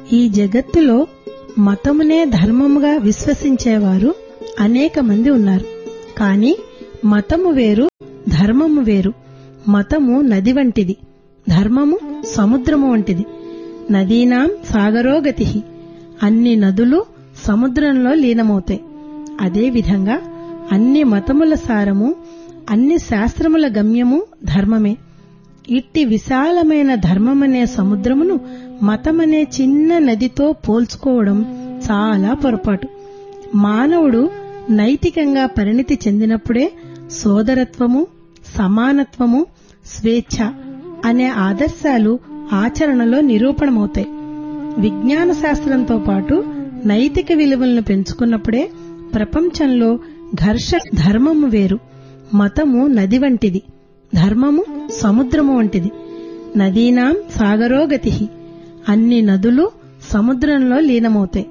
ఈ జగత్తులో మతమునే ధర్మముగా విశ్వసించేవారు అనేక మంది ఉన్నారు కాని మతము వేరు ధర్మము వేరు మతము నది వంటిది ధర్మము సముద్రము వంటిది నదీనాం సాగరోగతి అన్ని నదులు సముద్రంలో లీనమవుతాయి అదేవిధంగా అన్ని మతముల సారము అన్ని శాస్త్రముల గమ్యము ధర్మమే ఇట్టి విశాలమైన ధర్మమనే సముద్రమును మతమనే చిన్న నదితో పోల్చుకోవడం చాలా పొరపాటు మానవుడు నైతికంగా పరిణితి చెందినప్పుడే సోదరత్వము సమానత్వము స్వేచ్ఛ అనే ఆదర్శాలు ఆచరణలో నిరూపణమవుతాయి విజ్ఞాన శాస్త్రంతో పాటు నైతిక విలువలను పెంచుకున్నప్పుడే ప్రపంచంలో ఘర్ష ధర్మము వేరు మతము నది వంటిది ధర్మము సముద్రము వంటిది నదీనాం సాగరోగతి అన్ని నదులు సముద్రంలో లీనమవుతాయి